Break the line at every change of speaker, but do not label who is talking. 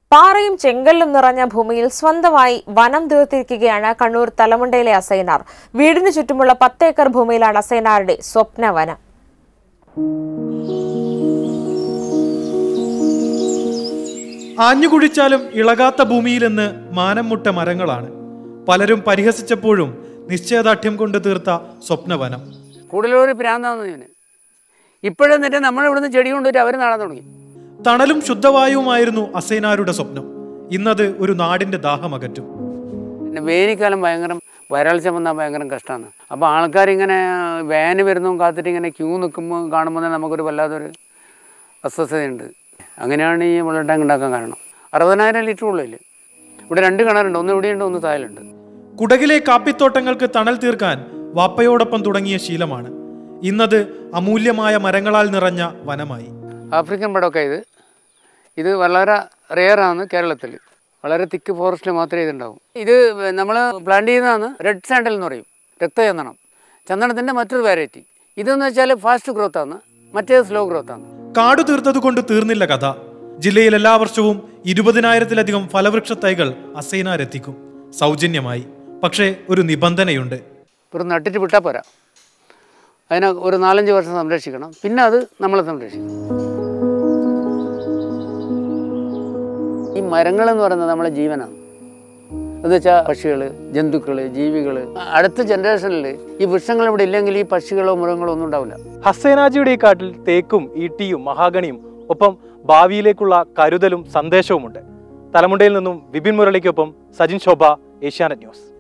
പാറയും ചെങ്കല്ലും നിറഞ്ഞ ഭൂമിയിൽ സ്വന്തമായി വനം തീർത്തിരിക്കുകയാണ് കണ്ണൂർ തലമുണ്ടയിലെ അസൈനാർ വീടിന് ചുറ്റുമുള്ള പത്തേക്കർ ഭൂമിയിലാണ് അസൈനാരുടെ സ്വപ്ന വനം
ആഞ്ഞുകുഴിച്ചാലും ഇളകാത്ത ഭൂമിയിലെന്ന് മാനം മുട്ട മരങ്ങളാണ് പലരും പരിഹസിച്ചപ്പോഴും നിശ്ചയദാർഢ്യം കൊണ്ട് തീർത്ത സ്വപ്നവനം
കൂടുതലൊരു പ്രാന്താന്ന് ഇവന് ഇപ്പോഴെന്നിട്ട് നമ്മളിവിടുന്ന് ചെടി കൊണ്ടുവരും അവർ നടാൻ തുടങ്ങി
തണലും ശുദ്ധവായുവുമായിരുന്നു അസൈനാരുടെ സ്വപ്നം ഇന്നത് ഒരു നാടിന്റെ ദാഹമകറ്റും
പിന്നെ വേനൽക്കാലം ഭയങ്കര വരൾച്ച വന്നാൽ ഭയങ്കര കഷ്ടമാണ് അപ്പോൾ ആൾക്കാരിങ്ങനെ വേന് വരുന്നതും കാത്തിട്ട് ഇങ്ങനെ ക്യൂ നിൽക്കുമ്പോൾ കാണുമ്പോൾ തന്നെ നമുക്കൊരു വല്ലാത്തൊരു അസ്വസ്ഥതയുണ്ട് അങ്ങനെയാണ് ഈ വെള്ളം ടാങ്ക് ഉണ്ടാക്കാൻ കാരണം അറുപതിനായിരം ലിറ്റർ ഉള്ളിൽ ഇവിടെ രണ്ട് കിണറുണ്ട് ഒന്ന് ഇവിടെയുണ്ട് ഒന്ന് തായലുണ്ട്
കുടകിലെ കാപ്പിത്തോട്ടങ്ങൾക്ക് തണൽ തീർക്കാൻ വാപ്പയോടൊപ്പം തുടങ്ങിയ ശീലമാണ് ഇന്നത് അമൂല്യമായ മരങ്ങളാൽ നിറഞ്ഞ വനമായി
ആഫ്രിക്കൻ പടമൊക്കെ ഇത് ഇത് വളരെ റെയറാണ് കേരളത്തിൽ വളരെ തിക്ക് ഫോറസ്റ്റിൽ മാത്രമേ ഇതുണ്ടാവും ഇത് നമ്മൾ പ്ലാന്റ് ചെയ്യുന്നതാണ് റെഡ് സാൻഡൽ എന്ന് പറയും രക്തചന്ദനം ചന്ദനത്തിൻ്റെ മറ്റൊരു വെറൈറ്റി ഇതെന്ന് വെച്ചാൽ ഫാസ്റ്റ് ഗ്രോത്ത് ആണ് മറ്റേത് സ്ലോ ഗ്രോത്ത് ആണ്
കാടു തീർത്തത് കൊണ്ട് തീർന്നില്ല കഥ ജില്ലയിൽ എല്ലാ വർഷവും ഇരുപതിനായിരത്തിലധികം ഫലവൃക്ഷ തൈകൾ അസൈനാരെത്തിക്കും സൗജന്യമായി പക്ഷേ ഒരു നിബന്ധനയുണ്ട്
ഒരു നട്ടിട്ട് വിട്ടാൽ പോരാ അതിനെ ഒരു നാലഞ്ച് വർഷം സംരക്ഷിക്കണം പിന്നെ അത് നമ്മളെ സംരക്ഷിക്കണം ഈ മരങ്ങൾ എന്ന് പറയുന്നത് നമ്മളെ ജീവനാണ് എന്ന് വെച്ചാൽ പക്ഷികൾ ജന്തുക്കൾ ജീവികൾ അടുത്ത ജനറേഷനിൽ ഈ വൃക്ഷങ്ങൾ ഇവിടെ ഇല്ലെങ്കിൽ ഈ പക്ഷികളോ മൃഗങ്ങളോ ഒന്നും ഉണ്ടാവില്ല
ഹസേനാജിയുടെ ഈ കാട്ടിൽ തേക്കും ഈട്ടിയും മഹാഗണിയും ഒപ്പം ഭാവിയിലേക്കുള്ള കരുതലും സന്ദേശവുമുണ്ട് തലമുണ്ടയിൽ നിന്നും വിപിൻ മുരളിക്കൊപ്പം സജിൻ ശോഭ ഏഷ്യാനെറ്റ് ന്യൂസ്